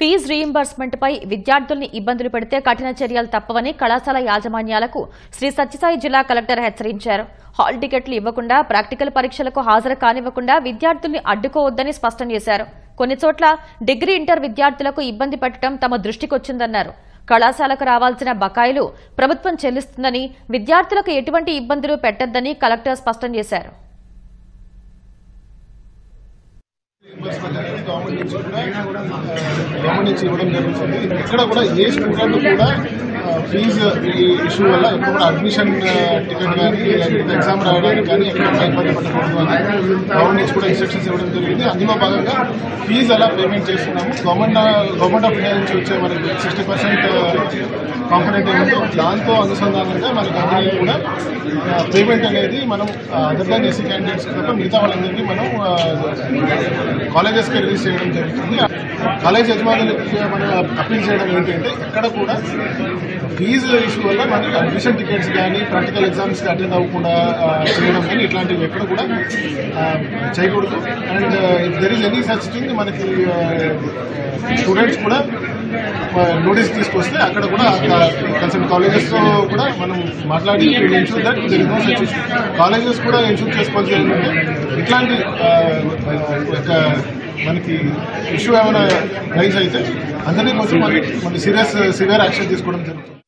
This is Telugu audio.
ఫీజు రీయింబర్స్మెంట్ పై విద్యార్థుల్ని ఇబ్బందులు పెడితే కఠిన చర్యలు తప్పవని కళాశాల యాజమాన్యాలకు శ్రీ సత్యసాయి జిల్లా కలెక్టర్ హెచ్చరించారు హాల్ టికెట్లు ఇవ్వకుండా ప్రాక్టికల్ పరీక్షలకు హాజరు కానివ్వకుండా విద్యార్థుల్ని అడ్డుకోవద్దని స్పష్టం చేశారు కొన్ని చోట్ల డిగ్రీ ఇంటర్ విద్యార్థులకు ఇబ్బంది పెట్టడం తమ దృష్టికొచ్చిందన్నారు కళాశాలకు రావాల్సిన బకాయిలు ప్రభుత్వం చెల్లిస్తుందని విద్యార్థులకు ఎటువంటి ఇబ్బందులు పెట్టొద్దని కలెక్టర్ స్పష్టం చేశారు రియంబర్స్మెంట్ అనేది గవర్నమెంట్ నుంచి కూడా గవర్నమెంట్ నుంచి ఇవ్వడం జరుగుతుంది ఇక్కడ కూడా ఏ స్టూడెంట్ కూడా ఫీజు ఈ ఇష్యూ వల్ల ఎక్కడ కూడా అడ్మిషన్ టికెట్ కానీ లేకపోతే ఎగ్జామ్ రాయడానికి కానీ ఎక్కడ కూడా ఇబ్బంది పడకూడదు అని గవర్నమెంట్ నుంచి కూడా ఇన్స్ట్రక్షన్స్ ఇవ్వడం జరిగింది అందులో భాగంగా ఫీజు ఎలా పేమెంట్ చేస్తున్నాము గవర్నమెంట్ గవర్నమెంట్ ఆఫ్ ఇండియా నుంచి వచ్చే మనకి సిక్స్టీ పర్సెంట్ కాంపనెంట్ ఏముందో దాంతో అనుసంధానంగా మనకి అందరికీ కూడా పేమెంట్ అనేది మనం అదర్ దాన్ ఎస్సీ క్యాండిడేట్స్ తప్ప మిగతా వాళ్ళందరికీ మనం కాలేజెస్కి రిలీజ్ చేయడం జరుగుతుంది కాలేజ్ యజమానులకి మనం అప్పీల్ చేయడం ఏంటంటే ఎక్కడ కూడా ఫీజు ఇష్యూ వల్ల మనకి అడ్మిషన్ టికెట్స్ కానీ ప్రాక్టికల్ ఎగ్జామ్స్కి అటెండ్ అవ్వకుండా ఆ, చేయడం కానీ ఇట్లాంటివి ఎక్కడ కూడా ఆ, చేయకూడదు and there is any such thing మనకి స్టూడెంట్స్ కూడా నోటీస్ తీసుకొస్తే అక్కడ కూడా కన్సర్న్ కాలేజెస్తో కూడా మనం మాట్లాడి ensure that there is no such issue colleges కూడా ఎన్షూర్ చేసుకోవాల్సి ఏంటంటే ఇట్లాంటి ఆ, ఒక మనకి ఇష్యూ ఏమైనా రైజ్ అయితే అందరినీ కొంచెం మనకి మన సీరియస్ సివియర్ యాక్షన్ తీసుకోవడం జరుగుతుంది